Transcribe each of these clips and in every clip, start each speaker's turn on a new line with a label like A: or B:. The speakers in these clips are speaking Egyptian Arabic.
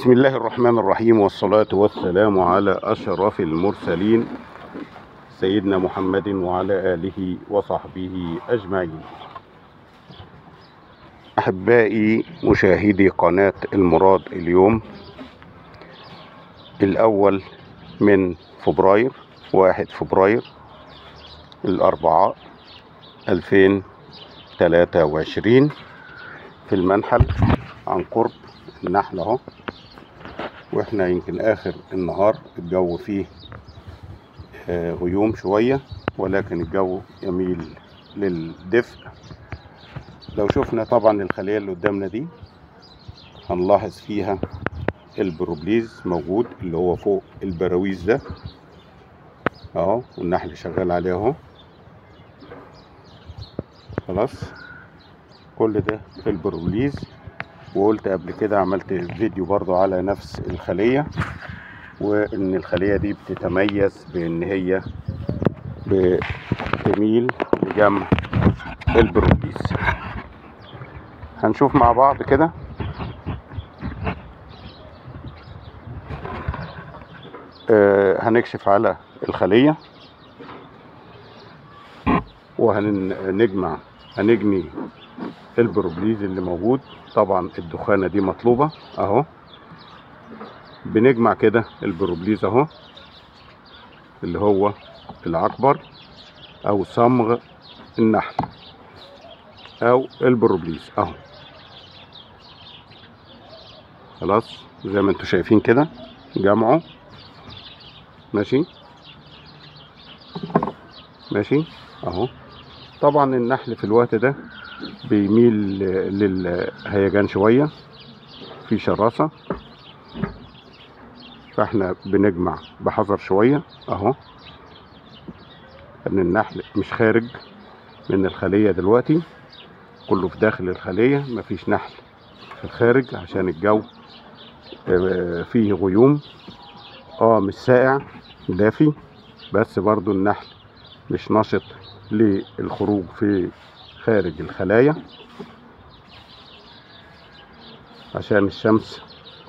A: بسم الله الرحمن الرحيم والصلاة والسلام على أشرف المرسلين سيدنا محمد وعلى آله وصحبه أجمعين أحبائي مشاهدي قناة المراد اليوم الأول من فبراير واحد فبراير الأربعاء 2023 في المنحل عن قرب النحل اهو واحنا يمكن اخر النهار الجو فيه آه، غيوم شوية ولكن الجو يميل للدفء لو شفنا طبعا الخلية اللي قدامنا دي هنلاحظ فيها البروبليز موجود اللي هو فوق البراويز ده اهو والنحل شغال عليه اهو خلاص كل ده في البروبليز وقلت قبل كده عملت فيديو برضو على نفس الخلية وان الخلية دي بتتميز بان هي بتميل لجمع البروبليز هنشوف مع بعض كده آه، هنكشف على الخلية وهنجمع هنجني البروبليز اللي موجود طبعا الدخانة دي مطلوبة اهو بنجمع كده البروبليز اهو اللي هو العكبر او صمغ النحل او البروبليز اهو خلاص زي ما انتم شايفين كده جمعه ماشي ماشي اهو طبعا النحل في الوقت ده بيميل للهيجان شوية في شراسة فاحنا بنجمع بحذر شوية اهو ان النحل مش خارج من الخلية دلوقتي كله في داخل الخلية مفيش نحل في الخارج عشان الجو آه، فيه غيوم اه مش ساقع دافي بس برضو النحل مش نشط للخروج في خارج الخلايا عشان الشمس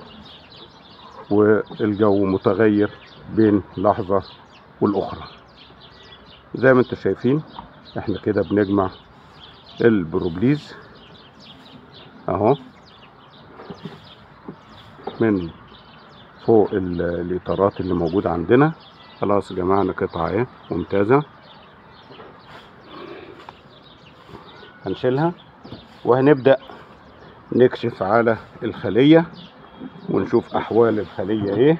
A: والجو متغير بين لحظة والأخرى زي ما انتم شايفين احنا كده بنجمع البروبليز اهو من فوق ال- الاطارات اللي موجودة عندنا خلاص جمعنا قطعة اهي ممتازة هنشيلها وهنبدأ نكشف على الخلية ونشوف أحوال الخلية إيه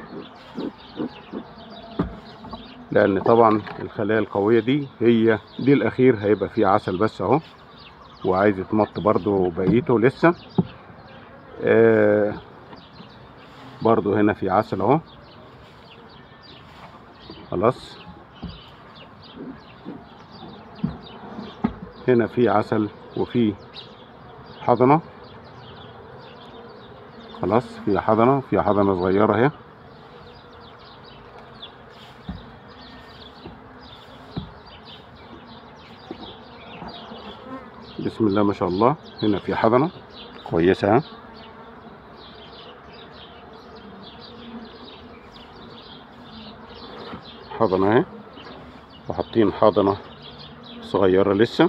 A: لأن طبعا الخلايا القوية دي هي دي الأخير هيبقى فيه عسل بس أهو وعايز يتمط برضو بقيته لسه آه برضو هنا في عسل أهو خلاص هنا في عسل وفي حضنة خلاص في حضنة في حضنة صغيرة اهي بسم الله ما شاء الله هنا في حضنة كويسة ها حضنة اهي وحاطين حضنة صغيرة لسه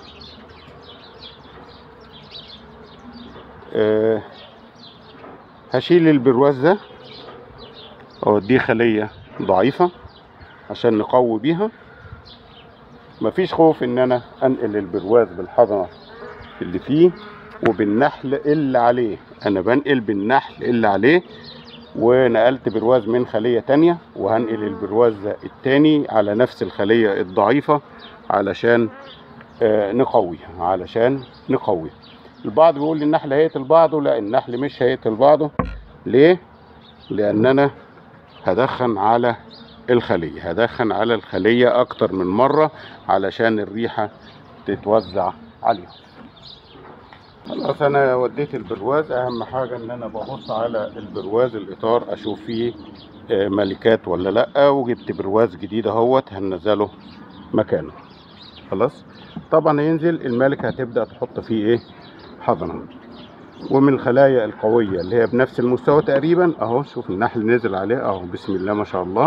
A: أه هشيل البرواز ده اوديه خلية ضعيفة عشان نقوي بيها مفيش خوف ان انا انقل البرواز بالحضنة اللي فيه وبالنحل اللي عليه انا بنقل بالنحل اللي عليه ونقلت برواز من خلية تانية وهنقل البرواز ده التاني على نفس الخلية الضعيفة علشان آه، نقويها علشان نقويها البعض بيقول لي النحل هيقتل بعضه لا النحل مش هيقتل بعضه ليه لان انا هدخن على الخلية هدخن على الخلية اكتر من مرة علشان الريحة تتوزع عليهم خلاص انا وديت البرواز اهم حاجة ان انا ببص على البرواز الاطار اشوف فيه آه، ملكات ولا لا وجبت برواز جديد اهوت هنزله مكانه خلاص طبعا هينزل الملكة هتبدأ تحط فيه ايه حضنة ومن الخلايا القوية اللي هي بنفس المستوى تقريبا اهو شوف النحل نزل عليه اهو بسم الله ما شاء الله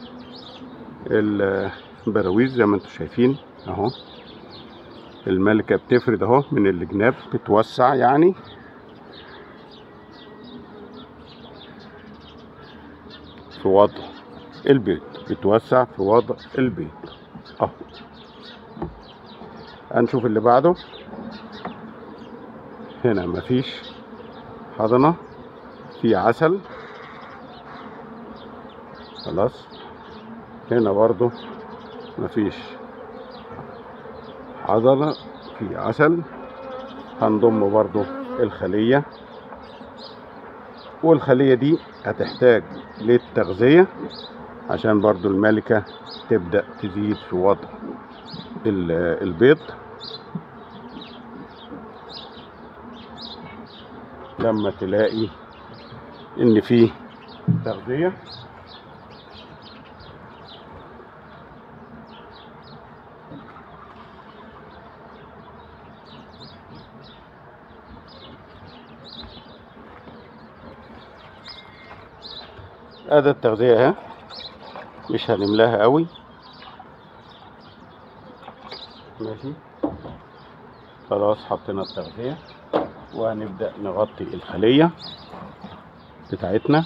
A: البراويز زي ما انتم شايفين اهو الملكة بتفرد اهو من الجناب بتوسع يعني في وضع البيض بتوسع في وضع البيض اهو هنشوف اللي بعده هنا مفيش حضنة في عسل خلاص هنا برضو مفيش عضلة في عسل هنضم برضو الخلية والخلية دي هتحتاج للتغذية عشان برضو الملكة تبدأ تزيد في وضع ال- البيض لما تلاقي ان في تغذية ادي التغذية اهي مش هنملاها قوي ماشي خلاص حطينا التغذية وهنبدأ نغطي الخلية بتاعتنا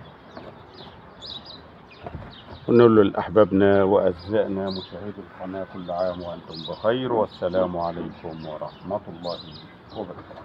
A: ونقول له لأحبابنا وأعزائنا مشاهدي القناة كل عام وأنتم بخير والسلام عليكم ورحمة الله وبركاته